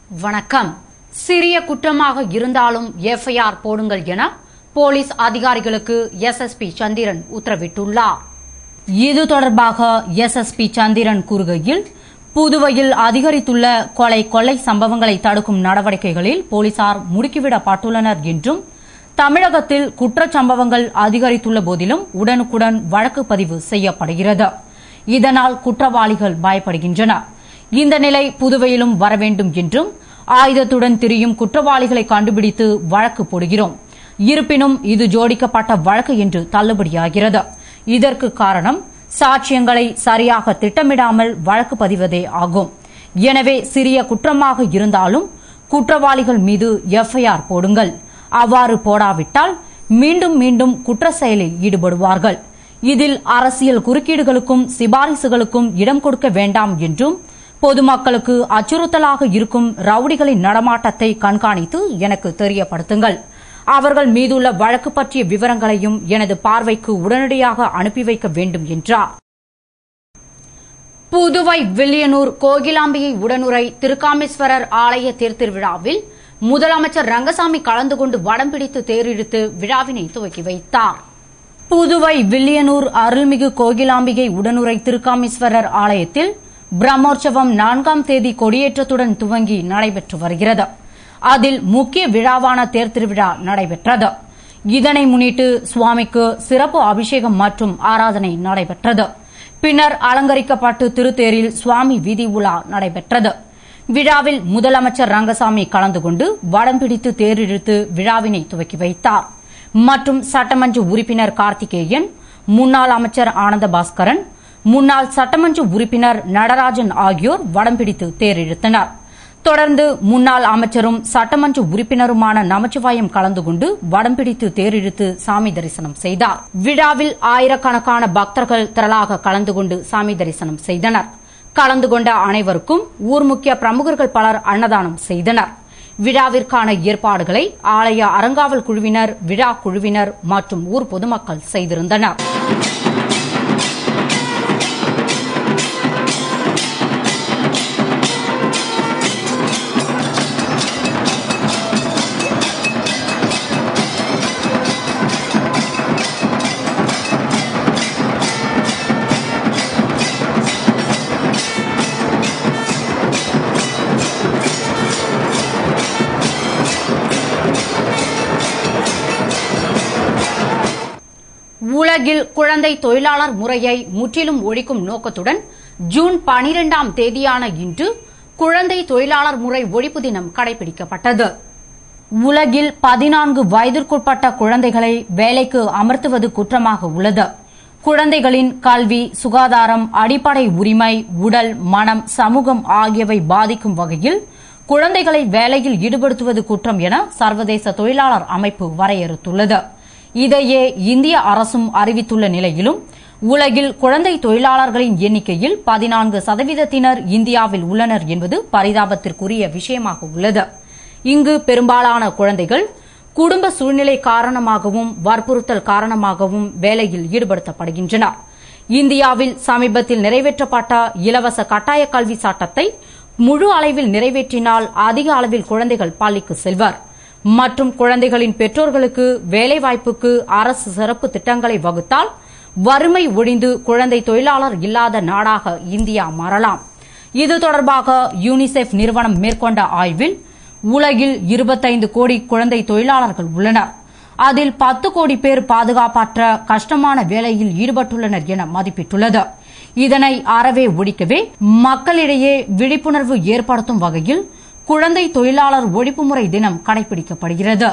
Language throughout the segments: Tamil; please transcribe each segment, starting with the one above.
வணக்கம் சிறிய குற்றமாக இருந்தாலும் எஃப்ஐஆர் போடுங்கள் என போலீஸ் அதிகாரிகளுக்கு எஸ்எஸ்பி சந்திரன் உத்தரவிட்டுள்ளார் இது தொடர்பாக எஸ்எஸ்பி சந்திரன் கூறுகையில் புதுவையில் அதிகரித்துள்ள கொலை கொள்ளை சம்பவங்களை தடுக்கும் நடவடிக்கைகளில் போலீசார் முடுக்கிவிடப்பட்டுள்ளனர் என்றும் தமிழகத்தில் குற்றச்சம்பவங்கள் அதிகரித்துள்ள போதிலும் உடனுக்குடன் வழக்கு பதிவு செய்யப்படுகிறது இதனால் குற்றவாளிகள் பயப்படுகின்றனர் இந்த நிலை புதுவையிலும் வர வேண்டும் என்றும் ஆயுதத்துடன் திரியும் குற்றவாளிகளை கண்டுபிடித்து வழக்கு போடுகிறோம் இருப்பினும் இது ஜோடிக்கப்பட்ட வழக்கு என்று தள்ளுபடியாகிறது இதற்கு காரணம் சாட்சியங்களை சரியாக திட்டமிடாமல் வழக்கு பதிவதே ஆகும் எனவே சிறிய குற்றமாக இருந்தாலும் குற்றவாளிகள் மீது எஃப்ஐஆர் போடுங்கள் அவ்வாறு போடாவிட்டால் மீண்டும் மீண்டும் குற்ற செயலில் ஈடுபடுவார்கள் இதில் அரசியல் குறுக்கீடுகளுக்கும் சிபாரிசுகளுக்கும் இடம் கொடுக்க வேண்டாம் என்றும் பொதுமக்களுக்கு அச்சுறுத்தலாக இருக்கும் ரவுடிகளின் நடமாட்டத்தை கண்காணித்து எனக்கு தெரியப்படுத்துங்கள் அவர்கள் மீதுள்ள வழக்கு பற்றிய விவரங்களையும் எனது பார்வைக்கு உடனடியாக அனுப்பி வைக்க வேண்டும் என்றார் புதுவை வில்லியனூர் கோகிலாம்பிகை உடனுரை திருக்காமேஸ்வரர் ஆலய தேர்திருவிழாவில் முதலமைச்சர் ரங்கசாமி கலந்து கொண்டு வடம் பிடித்து தேரிழுத்து விழாவினை துவக்கி வைத்தார் புதுவை வில்லியனூர் அருள்மிகு கோகிலாம்பிகை உடனுரை திருக்காமேஸ்வரர் ஆலயத்தில் பிரம்மோற்சவம் நான்காம் தேதி கொடியேற்றத்துடன் துவங்கி நடைபெற்று வருகிறது அதில் முக்கிய விழாவான தேர் திருவிழா நடைபெற்றது இதனை முன்னிட்டு சுவாமிக்கு சிறப்பு அபிஷேகம் மற்றும் ஆராதனை நடைபெற்றது பின்னர் அலங்கரிக்கப்பட்டு திருத்தேரில் சுவாமி வீதி உலா நடைபெற்றது விழாவில் முதலமைச்சர் ரங்கசாமி கலந்து கொண்டு வடம் பிடித்து தேரிழுத்து விழாவினை துவக்கி வைத்தார் மற்றும் சட்டமன்ற உறுப்பினர் கார்த்திகேயன் முன்னாள் அமைச்சர் ஆனந்த பாஸ்கரன் முன்னாள் சட்டமன்ற உறுப்பினர் நடராஜன் ஆகியோர் வடம் பிடித்து தேரிழுத்தனர் தொடர்ந்து முன்னாள் அமைச்சரும் சட்டமன்ற உறுப்பினருமான நமச்சிவாயம் கலந்து கொண்டு வடம் பிடித்து தேரிழுத்து சாமி தரிசனம் செய்தார் விழாவில் ஆயிரக்கணக்கான பக்தர்கள் திரளாக கலந்து கொண்டு சாமி தரிசனம் செய்தனர் கலந்து கொண்ட அனைவருக்கும் ஊர் முக்கிய பிரமுகர்கள் பலர் அன்னதானம் செய்தனர் விழாவிற்கான ஏற்பாடுகளை ஆலய அறங்காவல் குழுவினர் விழா குழுவினர் மற்றும் ஊர் பொதுமக்கள் செய்திருந்தனர் உலகில் குழந்தை தொழிலாளர் முறையை முற்றிலும் ஒழிக்கும் நோக்கத்துடன் ஜூன் பனிரெண்டாம் தேதியான இன்று குழந்தை தொழிலாளர் முறை ஒழிப்பு தினம் கடைபிடிக்கப்பட்டது உலகில் பதினான்கு வயதிற்குட்பட்ட குழந்தைகளை வேலைக்கு அமர்த்துவது குற்றமாக உள்ளது குழந்தைகளின் கல்வி சுகாதாரம் அடிப்படை உரிமை உடல் மனம் சமூகம் ஆகியவை பாதிக்கும் வகையில் குழந்தைகளை வேலையில் ஈடுபடுத்துவது குற்றம் என சர்வதேச தொழிலாளர் அமைப்பு வரையறுத்துள்ளது இதையே இந்திய அரசும் அறிவித்துள்ள நிலையிலும் உலகில் குழந்தை தொழிலாளர்களின் எண்ணிக்கையில் பதினான்கு சதவீதத்தினர் இந்தியாவில் உள்ளனர் என்பது பரிதாபத்திற்குரிய விஷயமாக உள்ளது இங்கு பெரும்பாலான குழந்தைகள் குடும்ப சூழ்நிலை காரணமாகவும் வற்புறுத்தல் காரணமாகவும் வேலையில் ஈடுபடுத்தப்படுகின்றனர் இந்தியாவில் சமீபத்தில் நிறைவேற்றப்பட்ட இலவச கட்டாய கல்வி சட்டத்தை முழு அளவில் நிறைவேற்றினால் அதிக அளவில் குழந்தைகள் பள்ளிக்கு செல்வர் மற்றும் குழந்தைகளின் பெற்றோர்களுக்கு வேலைவாய்ப்புக்கு அரசு சிறப்பு திட்டங்களை வகுத்தால் வறுமை ஒழிந்து குழந்தை தொழிலாளர் இல்லாத நாடாக இந்தியா மாறலாம் இது தொடர்பாக யூனிசெஃப் நிறுவனம் மேற்கொண்ட ஆய்வில் உலகில் இருபத்தைந்து கோடி குழந்தை தொழிலாளர்கள் உள்ளனர் அதில் பத்து கோடி பேர் பாதுகாப்பற்ற கஷ்டமான வேலையில் ஈடுபட்டுள்ளனர் என மதிப்பிட்டுள்ளது இதனை அறவே ஒழிக்கவே மக்களிடையே விழிப்புணர்வு ஏற்படுத்தும் வகையில் குழந்தை தொழிலாளர் ஒழிப்பு முறை தினம் கடைபிடிக்கப்படுகிறது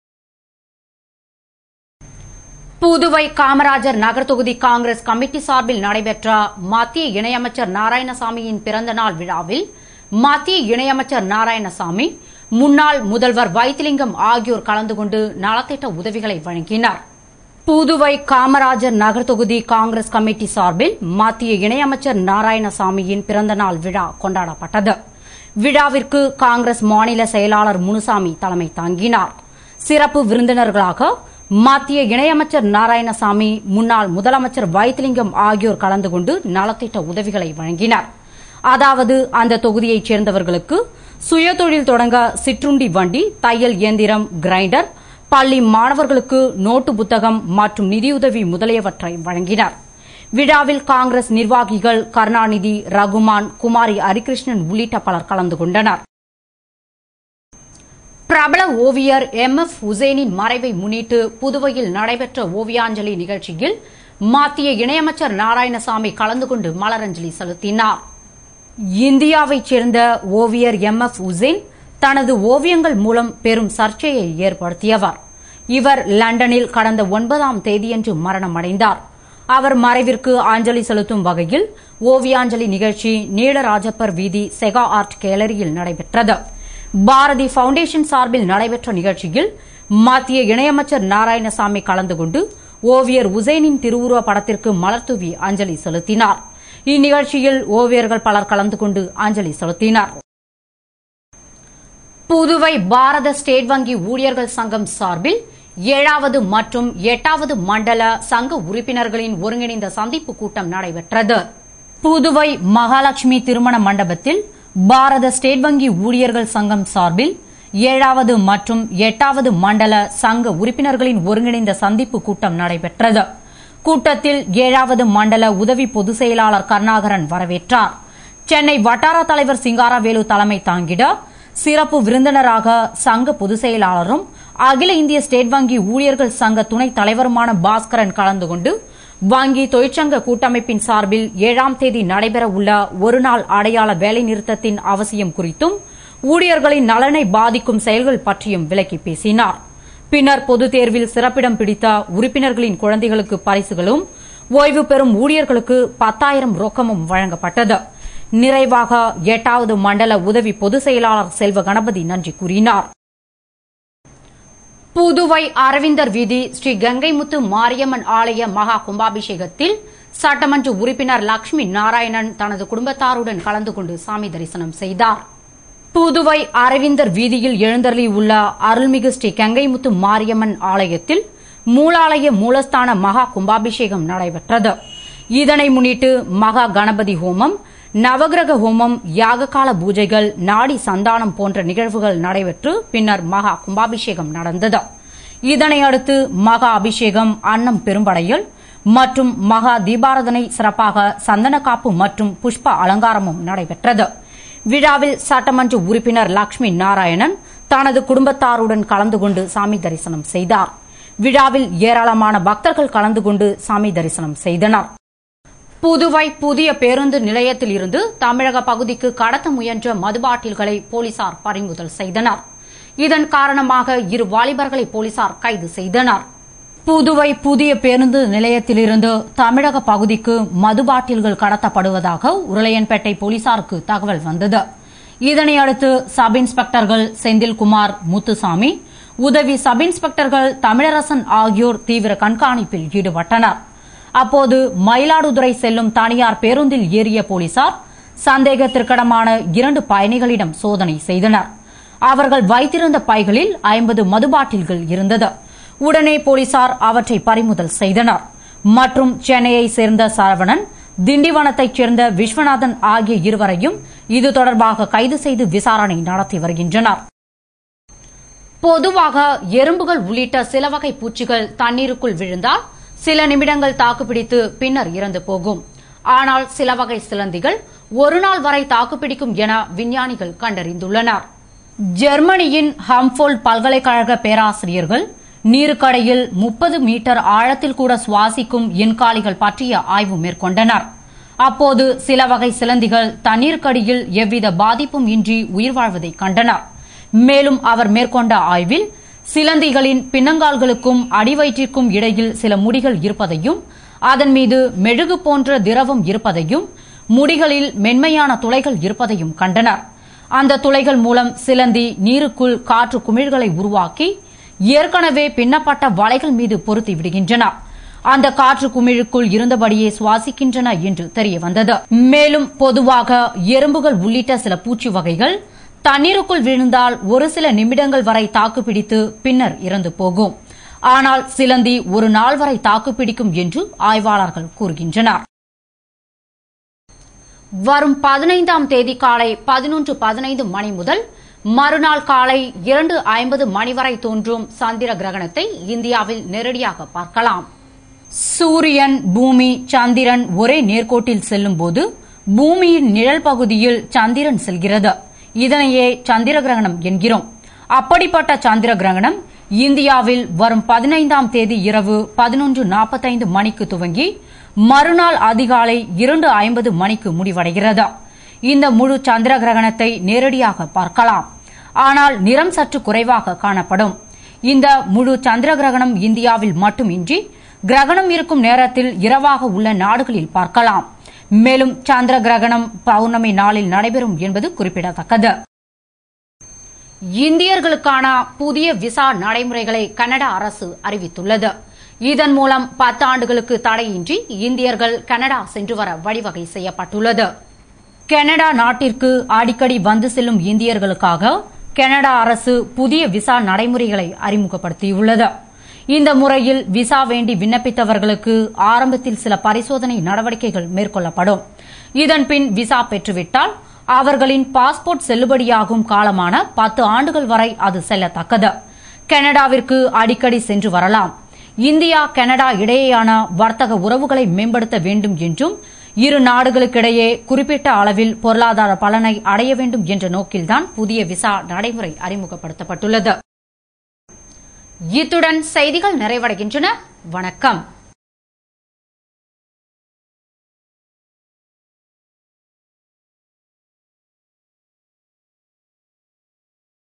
புதுவை காமராஜர் நகர் தொகுதி காங்கிரஸ் கமிட்டி சார்பில் நடைபெற்ற மத்திய இணையமைச்சர் நாராயணசாமியின் பிறந்த நாள் விழாவில் மத்திய இணையமைச்சர் நாராயணசாமி முன்னாள் முதல்வர் வைத்திலிங்கம் ஆகியோர் கலந்து கொண்டு நலத்திட்ட உதவிகளை வழங்கினர் புதுவை காமராஜர் நகர் தொகுதி காங்கிரஸ் கமிட்டி சார்பில் மத்திய இணையமைச்சர் நாராயணசாமியின் பிறந்தநாள் விழா கொண்டாடப்பட்டது விழாவிற்கு காங்கிரஸ் மாநில செயலாளர் முனுசாமி தலைமை தாங்கினார் சிறப்பு விருந்தினர்களாக மத்திய இணையமைச்சர் நாராயணசாமி முன்னாள் முதலமைச்சர் வைத்திலிங்கம் ஆகியோர் கலந்து கொண்டு நலத்திட்ட உதவிகளை வழங்கினர் அதாவது அந்த தொகுதியைச் சேர்ந்தவர்களுக்கு சுயதொழில் தொடங்க சிற்றுண்டி வண்டி தையல் இயந்திரம் கிரைண்டர் பள்ளி மாணவர்களுக்கு நோட்டு புத்தகம் மற்றும் நிதியுதவி முதலியவற்றை வழங்கினர் விழாவில் காங்கிரஸ் நிர்வாகிகள் கருணாநிதி ரகுமான் குமாரி ஹரிகிருஷ்ணன் உள்ளிட்ட பலர் கலந்து கொண்டனர் பிரபல ஓவியர் எம் எஃப் உசேனின் மறைவை முன்னிட்டு புதுவையில் நடைபெற்ற ஓவியாஞ்சலி நிகழ்ச்சியில் மத்திய இணையமைச்சர் நாராயணசாமி கலந்து கொண்டு மலரஞ்சலி செலுத்தினார் இந்தியாவைச் சேர்ந்த ஓவியர் எம் எஃப் உசேன் தனது ஓவியங்கள் மூலம் பெரும் சர்ச்சையை ஏற்படுத்தியவர் இவர் லண்டனில் கடந்த ஒன்பதாம் தேதியன்று மரணமடைந்தார் அவர் மறைவிற்கு அஞ்சலி செலுத்தும் வகையில் ஓவியாஞ்சலி நிகழ்ச்சி நீலராஜப்பர் வீதி செகா ஆர்ட் கேலரியில் நடைபெற்றது பாரதி பவுண்டேஷன் சார்பில் நடைபெற்ற நிகழ்ச்சியில் மத்திய இணையமைச்சர் நாராயணசாமி கலந்து கொண்டு ஓவியர் உசேனின் திருவுருவ படத்திற்கு மலர்தூவி அஞ்சலி செலுத்தினார் இந்நிகழ்ச்சியில் ஓவியர்கள் பலர் கலந்து கொண்டு அஞ்சலி செலுத்தினர் புதுவை பாரத ஸ்டேட் வங்கி ஊழியர்கள் சங்கம் சார்பில் ஏழாவது மற்றும் எட்டாவது மண்டல சங்க உறுப்பினர்களின் ஒருங்கிணைந்த சந்திப்பு கூட்டம் நடைபெற்றது புதுவை மகாலட்சுமி திருமண மண்டபத்தில் பாரத ஸ்டேட் வங்கி ஊழியர்கள் சங்கம் சார்பில் ஏழாவது மற்றும் எட்டாவது மண்டல சங்க உறுப்பினர்களின் ஒருங்கிணைந்த சந்திப்பு கூட்டம் நடைபெற்றது கூட்டத்தில் ஏழாவது மண்டல உதவி பொதுச் செயலாளர் கருணாகரன் வரவேற்றார் சென்னை வட்டார தலைவர் சிங்காரவேலு தலைமை தாங்கிட சிறப்பு விருந்தினராக சங்க பொதுச் செயலாளரும் அகில இந்திய ஸ்டேட் வங்கி ஊழியர்கள் சங்க துணைத் தலைவருமான பாஸ்கரன் கலந்து கொண்டு வங்கி தொழிற்சங்க கூட்டமைப்பின் சார்பில் ஏழாம் தேதி நடைபெறவுள்ள ஒருநாள் அடையாள வேலைநிறுத்தத்தின் அவசியம் குறித்தும் ஊழியர்களின் நலனை பாதிக்கும் செயல்கள் பற்றியும் விளக்கி பேசினார் பின்னர் பொதுத் தேர்வில் சிறப்பிடம் பிடித்த உறுப்பினர்களின் குழந்தைகளுக்கு பரிசுகளும் ஓய்வு பெறும் ஊழியர்களுக்கு பத்தாயிரம் ரொக்கமும் வழங்கப்பட்டது நிறைவாக எட்டாவது மண்டல உதவி பொதுச் செயலாளர் செல்வ கணபதி நன்றி கூறினார் புதுவை அரவிந்தர் வீதி ஸ்ரீ கங்கைமுத்து மாரியம்மன் ஆலய மகா கும்பாபிஷேகத்தில் சட்டமன்ற உறுப்பினர் லட்சுமி நாராயணன் தனது குடும்பத்தாருடன் கலந்து கொண்டு சாமி தரிசனம் செய்தார் புதுவை அரவிந்தர் வீதியில் எழுந்தருளியுள்ள அருள்மிகு ஸ்ரீ கங்கைமுத்து மாரியம்மன் ஆலயத்தில் மூலாலய மூலஸ்தான மகா கும்பாபிஷேகம் நடைபெற்றது இதனை முன்னிட்டு மகா கணபதி ஹோமம் நவகிரக ஹோமம் யாககால பூஜைகள் நாடி சந்தானம் போன்ற நிகழ்வுகள் நடைபெற்று பின்னர் மகா கும்பாபிஷேகம் நடந்தது இதனை அடுத்து மகா அபிஷேகம் அன்னம் பெரும்படையல் மற்றும் மகா தீபாரதனை சிறப்பாக சந்தனக்காப்பு மற்றும் புஷ்ப அலங்காரமும் நடைபெற்றது விழாவில் சட்டமன்ற உறுப்பினர் லட்சுமி நாராயணன் தனது குடும்பத்தாருடன் கலந்து கொண்டு சாமி தரிசனம் செய்தார் விழாவில் ஏராளமான பக்தர்கள் கலந்து கொண்டு சாமி தரிசனம் செய்தனர் புதுவை புதிய பேருந்து நிலையத்தில் இருந்து தமிழக பகுதிக்கு கடத்த முயன்ற மதுபாட்டில்களை போலீசார் பறிமுதல் செய்தனர் இதன் காரணமாக இரு வாலிபர்களை போலீசார் கைது செய்தனர் புதுவை புதிய பேருந்து நிலையத்திலிருந்து தமிழக பகுதிக்கு மது பாட்டில்கள் கடத்தப்படுவதாக உருளையன்பேட்டை போலீசாருக்கு தகவல் வந்தது இதனையடுத்து சப் இன்ஸ்பெக்டர்கள் செந்தில்குமார் முத்துசாமி உதவி சப் இன்ஸ்பெக்டர்கள் தமிழரசன் ஆகியோர் தீவிர கண்காணிப்பில் ஈடுபட்டனர் அப்போது மயிலாடுதுறை செல்லும் தனியார் பேருந்தில் ஏறிய போலீசார் சந்தேகத்திற்கிடமான இரண்டு பயணிகளிடம் சோதனை செய்தனர் அவர்கள் வைத்திருந்த பைகளில் ஐம்பது மதுபாட்டில்கள் இருந்தது உடனே போலீசார் அவற்றை பறிமுதல் செய்தனர் மற்றும் சென்னையை சேர்ந்த சரவணன் திண்டிவனத்தைச் சேர்ந்த விஸ்வநாதன் ஆகிய இருவரையும் இது தொடர்பாக கைது செய்து விசாரணை நடத்தி வருகின்றனர் பொதுவாக எறும்புகள் உள்ளிட்ட சில வகை பூச்சிகள் தண்ணீருக்குள் விழுந்தால் சில நிமிடங்கள் தாக்குப்பிடித்து பின்னர் இறந்து போகும் ஆனால் சில வகை சிலந்திகள் ஒரு நாள் வரை தாக்குப்பிடிக்கும் என விஞ்ஞானிகள் கண்டறிந்துள்ளனர் ஜெர்மனியின் ஹம்ஃபோல்ட் பல்கலைக்கழக பேராசிரியர்கள் நீருக்கடையில் முப்பது மீட்டர் ஆழத்தில் கூட சுவாசிக்கும் எண்காலிகள் பற்றிய ஆய்வு மேற்கொண்டனர் அப்போது சில வகை சிலந்திகள் தண்ணீருக்கடியில் எவ்வித பாதிப்பும் இன்றி உயிர் வாழ்வதை கண்டனர் மேலும் அவர் மேற்கொண்ட ஆய்வில் சிலந்திகளின் பின்னங்கால்களுக்கும் அடிவயிற்றிற்கும் இடையில் சில முடிகள் இருப்பதையும் அதன் மீது மெழுகு போன்ற திரவம் இருப்பதையும் முடிகளில் மென்மையான துளைகள் இருப்பதையும் கண்டனர் அந்த துளைகள் மூலம் சிலந்தி நீருக்குள் காற்று குமிழ்களை உருவாக்கி ஏற்கனவே பின்னப்பட்ட வலைகள் மீது பொருத்தி விடுகின்றன அந்த காற்று குமிழுக்குள் இருந்தபடியே சுவாசிக்கின்றன என்று தெரிய வந்தது மேலும் பொதுவாக எறும்புகள் உள்ளிட்ட சில பூச்சி வகைகள் தண்ணீருக்குள் விழுந்தால் ஒரு சில நிமிடங்கள் வரை தாக்குப்பிடித்து பின்னர் இறந்து போகும் ஆனால் சிலந்தி ஒரு நாள் வரை தாக்குப்பிடிக்கும் என்று ஆய்வாளர்கள் கூறுகின்றனர் வரும் பதினைந்தாம் தேதி காலை பதினொன்று பதினைந்து மணி முதல் மறுநாள் காலை இரண்டு ஐம்பது மணி வரை தோன்றும் சந்திர கிரகணத்தை இந்தியாவில் நேரடியாக பார்க்கலாம் சூரியன் பூமி சந்திரன் ஒரே நேர்கோட்டில் செல்லும்போது பூமியின் நிழல் பகுதியில் சந்திரன் செல்கிறது இதனையே சந்திர கிரகணம் என்கிறோம் அப்படிப்பட்ட சந்திர கிரகணம் இந்தியாவில் வரும் பதினைந்தாம் தேதி இரவு பதினொன்று நாற்பத்தைந்து மணிக்கு துவங்கி மறுநாள் அதிகாலை இரண்டு ஐம்பது மணிக்கு முடிவடைகிறது இந்த முழு சந்திர கிரகணத்தை நேரடியாக பார்க்கலாம் ஆனால் நிறம் சற்று குறைவாக காணப்படும் இந்த முழு சந்திர கிரகணம் இந்தியாவில் மட்டுமின்றி கிரகணம் இருக்கும் நேரத்தில் இரவாக உள்ள நாடுகளில் பார்க்கலாம் மேலும் சந்திர கிரகணம் பௌர்ணமி நாளில் நடைபெறும் என்பது குறிப்பிடத்தக்கது இந்தியர்களுக்கான புதிய விசா நடைமுறைகளை கனடா அரசு அறிவித்துள்ளது இதன் மூலம் பத்து ஆண்டுகளுக்கு தடையின்றி இந்தியர்கள் கனடா சென்று வர வழிவகை செய்யப்பட்டுள்ளது கனடா நாட்டிற்கு அடிக்கடி வந்து செல்லும் இந்தியர்களுக்காக கனடா அரசு புதிய விசா நடைமுறைகளை அறிமுகப்படுத்தியுள்ளது இந்த முறையில் விசா வேண்டி விண்ணப்பித்தவர்களுக்கு ஆரம்பத்தில் சில பரிசோதனை நடவடிக்கைகள் மேற்கொள்ளப்படும் இதன் பின் விசா பெற்றுவிட்டால் அவர்களின் பாஸ்போர்ட் செல்லுபடியாகும் காலமான பத்து ஆண்டுகள் வரை அது செல்லத்தக்கது கனடாவிற்கு அடிக்கடி சென்று வரலாம் இந்தியா கனடா இடையேயான வர்த்தக உறவுகளை மேம்படுத்த வேண்டும் என்றும் இரு நாடுகளுக்கிடையே குறிப்பிட்ட அளவில் பொருளாதார பலனை அடைய வேண்டும் என்ற நோக்கில்தான் புதிய விசா நடைமுறை அறிமுகப்படுத்தப்பட்டுள்ளது இத்துடன் செய்திகள் நிறைவடைகின்றன வணக்கம்